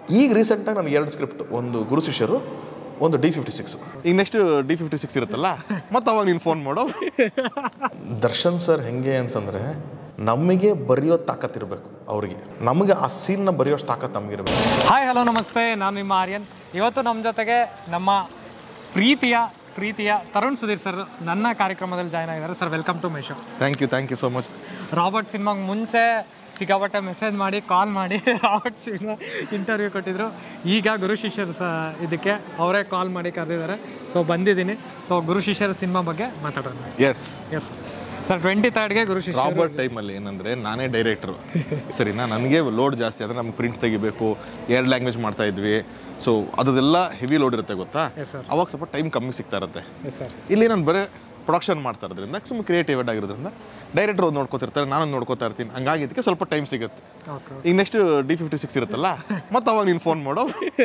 ಈಗ ರೀಸೆಂಟಾಗಿ ನನಗೆ ಎರಡು ಸ್ಕ್ರಿಪ್ಟ್ ಒಂದು ಗುರು ಶಿಷ್ಯರು ಒಂದು ಡಿ ಫಿಫ್ಟಿ ಸಿಕ್ಸ್ ಈಗ ನೆಕ್ಸ್ಟ್ ಡಿ ಫಿಫ್ಟಿ ಸಿಕ್ಸ್ ಇರುತ್ತಲ್ಲ ಮತ್ತೆ ಅವಾಗ ನೀನು ಫೋನ್ ಮಾಡೋ ದರ್ಶನ್ ಸರ್ ಹೆಂಗೆ ಅಂತಂದರೆ ನಮಗೆ ಬರೆಯೋ ತಾಕತ್ತಿರಬೇಕು ಅವರಿಗೆ ನಮಗೆ ಆ ಸೀನ್ನ ಬರೆಯೋಷ್ಟು ತಾಕತ್ತು ನಮಗಿರಬೇಕು ಹಾಯ್ ಹಲೋ ನಮಸ್ತೆ ನಾನು ನಿಮ್ಮ ಆರ್ಯನ್ ಇವತ್ತು ನಮ್ಮ ಜೊತೆಗೆ ನಮ್ಮ ಪ್ರೀತಿಯ ಪ್ರೀತಿಯ ತರುಣ್ ಸುಧೀರ್ ಸರ್ ನನ್ನ ಕಾರ್ಯಕ್ರಮದಲ್ಲಿ ಜಾಯ್ನ್ ಆಗಿದ್ದಾರೆ sir welcome to my show thank you thank you so much Robert ಸಿನಿಮಾಗೆ ಮುಂಚೆ ಸಿಕ್ಕಾಪಟ್ಟೆ ಮೆಸೇಜ್ ಮಾಡಿ ಕಾಲ್ ಮಾಡಿ ರಾಬರ್ಟ್ ಸಿನಿಮಾ ಇಂಟರ್ವ್ಯೂ ಕೊಟ್ಟಿದ್ರು ಈಗ ಗುರು ಶಿಷ್ಯರು ಸ ಇದಕ್ಕೆ ಅವರೇ ಕಾಲ್ ಮಾಡಿ ಕರೆದಿದ್ದಾರೆ ಸೊ ಬಂದಿದ್ದೀನಿ ಸೊ ಗುರು ಶಿಷ್ಯರ ಸಿನಿಮಾ ಬಗ್ಗೆ ಮಾತಾಡೋಣ ಎಸ್ ಎಸ್ ಸರ್ ಟ್ವೆಂಟಿ ತರ್ಡ್ಗೆ ಗುರು ಶಿಷ್ಯ ರಾಬರ್ಟ್ ಟೈಮಲ್ಲಿ ಏನಂದರೆ ನಾನೇ ಡೈರೆಕ್ಟ್ರು ಸರಿನಾ ನನಗೆ ಲೋಡ್ ಜಾಸ್ತಿ ಅಂದರೆ ನಮ್ಗೆ ಪ್ರಿಂಟ್ ತೆಗಿಬೇಕು ಎರಡು ಲ್ಯಾಂಗ್ವೇಜ್ ಮಾಡ್ತಾ ಇದ್ವಿ ಸೊ ಅದೆಲ್ಲ ಹೆವಿ ಲೋಡ್ ಇರುತ್ತೆ ಗೊತ್ತಾ ಎಸ್ ಸರ್ ಅವಾಗ ಸ್ವಲ್ಪ ಟೈಮ್ ಕಮ್ಮಿ ಸಿಗ್ತಾ ಇರುತ್ತೆ ಎಸ್ ಸರ್ ಇಲ್ಲಿ ನಾನು ಬರೀ ಪ್ರೊಡಕ್ಷನ್ ಮಾಡ್ತಾ ಇರೋದ್ರಿಂದ ಸುಮ್ಮನೆ ಕ್ರಿಯೇಟಿವ್ ಆಗಿರೋದ್ರಿಂದ ಡೈರೆಕ್ಟರ್ ಒಂದು ನೋಡ್ಕೋತಿರ್ತಾರೆ ನಾನು ನೋಡ್ಕೋತಾ ಇರ್ತೀನಿ ಹಂಗಾಗಿ ಇದಕ್ಕೆ ಸ್ವಲ್ಪ ಟೈಮ್ ಸಿಗುತ್ತೆ ಓಕೆ ಈಗ ನೆಕ್ಸ್ಟ್ ಡಿ ಫಿಫ್ಟಿ ಸಿಕ್ಸ್ ಇರುತ್ತಲ್ಲ ಮತ್ತೆ ಅವಾಗ ನೀನು ಫೋನ್ ಮಾಡೋ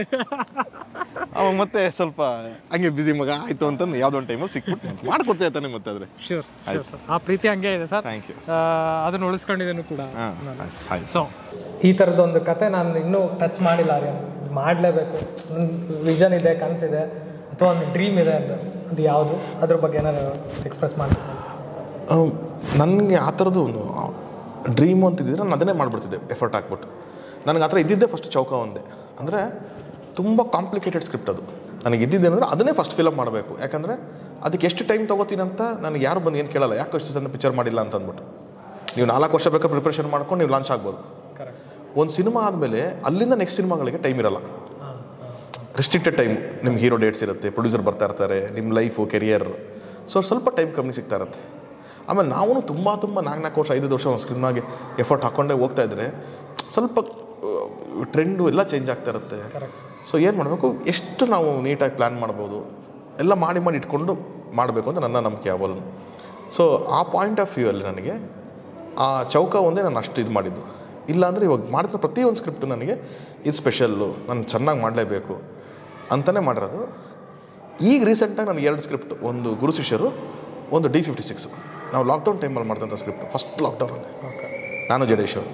ಅವಾಗ ಮತ್ತೆ ಸ್ವಲ್ಪ ಹಂಗೆ ಬಿಸಿ ಮಗ ಆಯಿತು ಅಂತಂದು ಯಾವುದೋ ಒಂದು ಟೈಮಲ್ಲಿ ಸಿಕ್ಬಿಟ್ಟು ಮಾಡ್ಕೊಡ್ತಾ ಇರ್ತಾನೆ ಮತ್ತೆ ಆದರೆ ಶ್ಯೂರ್ ಶ್ಯೂರ್ ಸರ್ ಆ ಪ್ರೀತಿ ಹಂಗೆ ಇದೆ ಸರ್ ಥ್ಯಾಂಕ್ ಯು ಅದನ್ನು ಉಳಿಸ್ಕೊಂಡಿದ್ದೇನು ಕೂಡ ಹಾಂ ಆಯ್ತು ಸೊ ಈ ಥರದ್ದೊಂದು ಕತೆ ನಾನು ಇನ್ನೂ ಟಚ್ ಮಾಡಿಲ್ಲ ಆರ್ಯನ್ ಮಾಡಲೇಬೇಕು ನನ್ನ ವಿಷನ್ ಇದೆ ಕನಸಿದೆ ಅಥವಾ ಒಂದು ಡ್ರೀಮ್ ಇದೆ ಅಂದರೆ ಅದು ಯಾವುದು ಅದ್ರ ಬಗ್ಗೆ ಏನಾದ್ರು ಎಕ್ಸ್ಪ್ರೆಸ್ ಮಾಡ್ತೀನಿ ನನಗೆ ಆ ಥರದ್ದು ಒಂದು ಡ್ರೀಮು ಅಂತಿದ್ದರೆ ನಾನು ಅದನ್ನೇ ಮಾಡಿಬಿಡ್ತಿದ್ದೆ ಎಫರ್ಟ್ ಹಾಕ್ಬಿಟ್ಟು ನನಗೆ ಆ ಥರ ಇದ್ದಿದ್ದೇ ಫಸ್ಟ್ ಚೌಕ ಒಂದೇ ಅಂದರೆ ತುಂಬ ಕಾಂಪ್ಲಿಕೇಟೆಡ್ ಸ್ಕ್ರಿಪ್ಟ್ ಅದು ನನಗೆ ಇದ್ದಿದ್ದೇನೆಂದ್ರೆ ಅದನ್ನೇ ಫಸ್ಟ್ ಫಿಲಮ್ ಮಾಡಬೇಕು ಯಾಕಂದರೆ ಅದಕ್ಕೆ ಎಷ್ಟು ಟೈಮ್ ತೊಗೋತೀನಿ ಅಂತ ನನಗೆ ಯಾರು ಬಂದು ಏನು ಕೇಳಲ್ಲ ಯಾಕೆ ಅಷ್ಟು ಸಣ್ಣ ಪಿಕ್ಚರ್ ಮಾಡಿಲ್ಲ ಅಂತ ಅಂದ್ಬಿಟ್ಟು ನೀವು ನಾಲ್ಕು ವರ್ಷ ಬೇಕಾದ್ರೆ ಪ್ರಿಪ್ರೇಷನ್ ಮಾಡ್ಕೊಂಡು ನೀವು ಲಾಂಚ್ ಆಗ್ಬೋದು ಕರೆಕ್ಟ್ ಒಂದು ಸಿನಿಮಾ ಆದಮೇಲೆ ಅಲ್ಲಿಂದ ನೆಕ್ಸ್ಟ್ ಸಿನಿಮಾಗಳಿಗೆ ಟೈಮ್ ಇರಲ್ಲ ಹಾಂ ರಿಸ್ಟ್ರಿಕ್ಟೆಡ್ ಟೈಮ್ ನಿಮ್ಗೆ ಹೀರೋ ಡೇಟ್ಸ್ ಇರುತ್ತೆ ಪ್ರೊಡ್ಯೂಸರ್ ಬರ್ತಾ ಇರ್ತಾರೆ ನಿಮ್ಮ ಲೈಫು ಕೆರಿಯರ್ ಸೊ ಸ್ವಲ್ಪ ಟೈಮ್ ಕಮ್ಮಿ ಸಿಗ್ತಾ ಇರುತ್ತೆ ಆಮೇಲೆ ನಾವು ತುಂಬ ತುಂಬ ನಾಲ್ಕು ನಾಲ್ಕು ವರ್ಷ ಐದು ವರ್ಷ ಒಂದು ಸ್ಕ್ರೀನಾಗೆ ಎಫರ್ಟ್ ಹಾಕ್ಕೊಂಡೇ ಹೋಗ್ತಾ ಇದ್ದರೆ ಸ್ವಲ್ಪ ಟ್ರೆಂಡು ಎಲ್ಲ ಚೇಂಜ್ ಆಗ್ತಾ ಇರುತ್ತೆ ಕರೆಕ್ಟ್ ಸೊ ಏನು ಮಾಡಬೇಕು ಎಷ್ಟು ನಾವು ನೀಟಾಗಿ ಪ್ಲ್ಯಾನ್ ಮಾಡ್ಬೋದು ಎಲ್ಲ ಮಾಡಿ ಮಾಡಿ ಇಟ್ಕೊಂಡು ಮಾಡಬೇಕು ಅಂತ ನನ್ನ ನಂಬಿಕೆ ಯಾವಾಗಲೂ ಸೊ ಆ ಪಾಯಿಂಟ್ ಆಫ್ ವ್ಯೂ ಅಲ್ಲಿ ನನಗೆ ಆ ಚೌಕ ಒಂದೇ ನಾನು ಅಷ್ಟು ಇದು ಮಾಡಿದ್ದು ಇಲ್ಲಾಂದರೆ ಇವಾಗ ಮಾಡ್ತಿರೋ ಪ್ರತಿಯೊಂದು ಸ್ಕ್ರಿಪ್ಟು ನನಗೆ ಇದು ಸ್ಪೆಷಲ್ಲು ನಾನು ಚೆನ್ನಾಗಿ ಮಾಡಲೇಬೇಕು ಅಂತಲೇ ಮಾಡಿರೋದು ಈಗ ರೀಸೆಂಟಾಗಿ ನನಗೆ ಎರಡು ಸ್ಕ್ರಿಪ್ಟ್ ಒಂದು ಗುರು ಶಿಷ್ಯರು ಒಂದು ಡಿ ಫಿಫ್ಟಿ ಸಿಕ್ಸ್ ನಾವು ಲಾಕ್ಡೌನ್ ಟೈಮಲ್ಲಿ ಮಾಡಿದಂಥ ಸ್ಕ್ರಿಪ್ಟ್ ಫಸ್ಟ್ ಲಾಕ್ಡೌನಲ್ಲಿ ಓಕೆ ನಾನು ಜಡೇಶ್ವರ್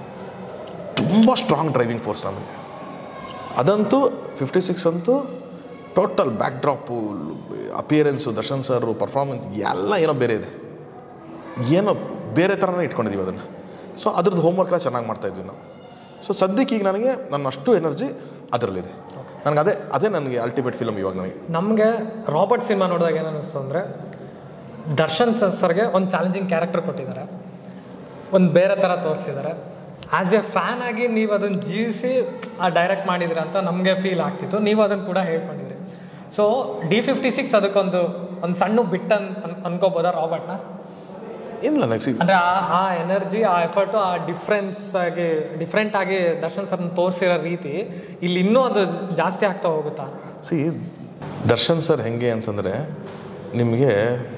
ತುಂಬ ಸ್ಟ್ರಾಂಗ್ ಡ್ರೈವಿಂಗ್ ಫೋರ್ಸ್ ನಮಗೆ ಅದಂತೂ ಫಿಫ್ಟಿ ಸಿಕ್ಸ್ ಅಂತೂ total back drop appearance Darshan sir performance ಎಲ್ಲ ಏನೋ ಬೇರೆ ಇದೆ ಏನೋ ಬೇರೆ ಥರನೇ ಇಟ್ಕೊಂಡಿದ್ದೀವಿ ಅದನ್ನು ಸೊ ಅದ್ರದ್ದು ಹೋಮ್ವರ್ಕ್ ಎಲ್ಲ ಚೆನ್ನಾಗಿ ಮಾಡ್ತಾಯಿದ್ವಿ ನಾವು ಸೊ ಸದ್ಯಕ್ಕೆ ಈಗ ನನಗೆ ನನ್ನ ಅಷ್ಟು ಎನರ್ಜಿ ಅದರಲ್ಲಿದೆ ನನಗೆ ಅದೇ ಅದೇ ನನಗೆ ಅಲ್ಟಿಮೇಟ್ ಫಿಲಮ್ ಇವಾಗ ನನಗೆ ನಮಗೆ ರಾಬರ್ಟ್ ಸಿನಿಮಾ ನೋಡಿದಾಗ ಏನು ಅನ್ನಿಸ್ತು ಅಂದರೆ ದರ್ಶನ್ ಸರ್ ಸರ್ಗೆ ಒಂದು ಚಾಲೆಂಜಿಂಗ್ ಕ್ಯಾರೆಕ್ಟರ್ ಕೊಟ್ಟಿದ್ದಾರೆ ಒಂದು ಬೇರೆ ಥರ ತೋರಿಸಿದ್ದಾರೆ ಆ್ಯಸ್ ಎ ಫ್ಯಾನ್ ಆಗಿ ನೀವು ಅದನ್ನು ಜೀವಿಸಿ ಆ ಡೈರೆಕ್ಟ್ ಮಾಡಿದಿರ ಅಂತ ನಮಗೆ ಫೀಲ್ ಆಗ್ತಿತ್ತು ನೀವು ಅದನ್ನು ಕೂಡ ಹೇಳ್ಕೊಂಡಿದ್ರಿ ಸೊ ಡಿ ಫಿಫ್ಟಿ ಸಿಕ್ಸ್ ಅದಕ್ಕೊಂದು ಒಂದು ಸಣ್ಣ ಬಿಟ್ ಅನ್ ಅನ್- ಅನ್ಕೋಬೋದಾ ರಾಬರ್ಟ್ನ ಇಲ್ಲ ಲೈಕ್ ಸಿ ಅಂದರೆ ಆ ಆ ಎನರ್ಜಿ ಆ ಎಫರ್ಟು ಆ ಡಿಫ್ರೆನ್ಸ್ ಆಗಿ ಡಿಫ್ರೆಂಟ್ ಆಗಿ ದರ್ಶನ್ ಸರ್ನ ತೋರಿಸಿರೋ ರೀತಿ ಇಲ್ಲಿ ಇನ್ನೂ ಅದು ಜಾಸ್ತಿ ಆಗ್ತಾ ಹೋಗುತ್ತಾ ಸಿ ದರ್ಶನ್ ಸರ್ ಹೆಂಗೆ ಅಂತಂದರೆ ನಿಮಗೆ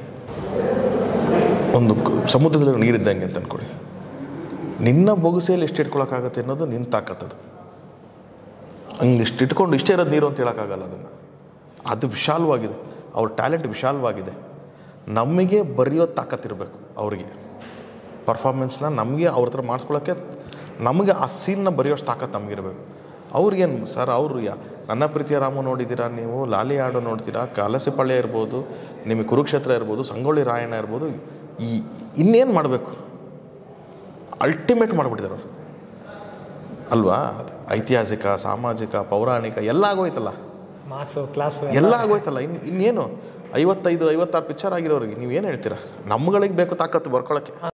ಒಂದು ಕ- ಸಮುದ್ರದಲ್ಲಿ ನೀರಿದ್ದಂಗೆ ಅಂತ ಅಂದ್ಕೊಳ್ಳಿ ನಿನ್ನ ಬೊಗಸೆಯಲ್ಲಿ ಎಷ್ಟು ಇಟ್ಕೊಳಕ್ಕಾಗತ್ತೆ ಅನ್ನೋದು ನಿನ್ನ ತಾಕತ್ತದು ಹಂಗೆ ಇಷ್ಟು ಇಟ್ಕೊಂಡು ಇಷ್ಟೇ ಇರೋದು ನೀರು ಅಂತ ಹೇಳೋಕ್ಕಾಗಲ್ಲ ಅದನ್ನು ಅದು ವಿಶಾಲವಾಗಿದೆ ಅವ್ರ ಟ್ಯಾಲೆಂಟ್ ವಿಶಾಲವಾಗಿದೆ ನಮಗೆ ಬರೆಯೋ ತಾಕತ್ತಿರಬೇಕು ಅವರಿಗೆ ಪರ್ಫಾರ್ಮೆನ್ಸ್ನ ನಮಗೆ ಅವ್ರ ಹತ್ರ ಮಾಡಿಸ್ಕೊಳ್ಳೋಕ್ಕೆ ನಮಗೆ ಆ ಸೀನ್ನ ಬರೆಯೋಷ್ಟು ತಾಕತ್ತು ನಮಗಿರಬೇಕು ಅವ್ರಿಗೇನು ಸರ್ ಅವರು ಯಾ ನನ್ನ ಪ್ರೀತಿಯ ರಾಮ ನೋಡಿದ್ದೀರಾ ನೀವು ಲಾಲಿ ಆಡು ನೋಡ್ತೀರಾ ಕಲಸಿಪಳ್ಯ ಇರ್ಬೋದು ನಿಮಗೆ ಕುರುಕ್ಷೇತ್ರ ಇರ್ಬೋದು ಸಂಗೊಳ್ಳಿ ರಾಯಣ್ಣ ಇರ್ಬೋದು ಈ ಇನ್ನೇನು ಮಾಡಬೇಕು ಅಲ್ಟಿಮೇಟ್ ಮಾಡಿಬಿಟ್ಟಿದ್ದಾರೆ ಅವರು ಅಲ್ವಾ ಐತಿಹಾಸಿಕ ಸಾಮಾಜಿಕ ಪೌರಾಣಿಕ ಎಲ್ಲ ಆಗೋಯ್ತಲ್ಲ ಮಾಸು ಕ್ಲಾಸು ಎಲ್ಲ ಆಗೋಯ್ತಲ್ಲ ಇನ್ನು ಇನ್ನೇನು ಐವತ್ತೈದು ಐವತ್ತಾರು ಪಿಕ್ಚರ್ ಆಗಿರೋರಿಗೆ ನೀವು ಏನು ಹೇಳ್ತೀರಾ ನಮ್ಗಳಿಗೆ ಬೇಕು ತಾಕತ್ತು ಬರ್ಕೊಳ್ಳೋಕ್ಕೆ